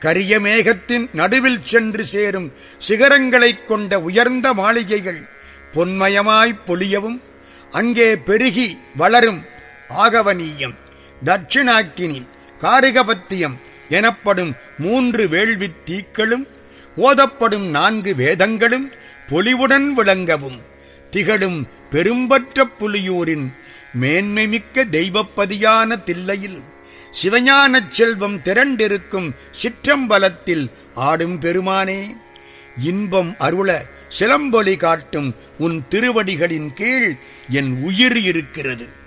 கரிய மேகத்தின் நடுவில் சென்று சேரும் சிகரங்களைக் கொண்ட உயர்ந்த மாளிகைகள் பொன்மயமாய்ப் பொலியவும் அங்கே பெருகி வளரும் ஆகவனீயம் தட்சிணாக்கினி காரிகபத்தியம் எனப்படும் மூன்று வேள்வித் தீக்களும் ஓதப்படும் நான்கு வேதங்களும் பொலிவுடன் விளங்கவும் திகழும் பெரும்பற்ற புலியூரின் மேன்மைமிக்க தெய்வப்பதியான தில்லையில் சிவஞானச் செல்வம் திரண்டிருக்கும் சிற்றம்பலத்தில் ஆடும் பெருமானே இன்பம் அருள சிலம்பொலி காட்டும் உன் திருவடிகளின் கீழ் என் உயிர் இருக்கிறது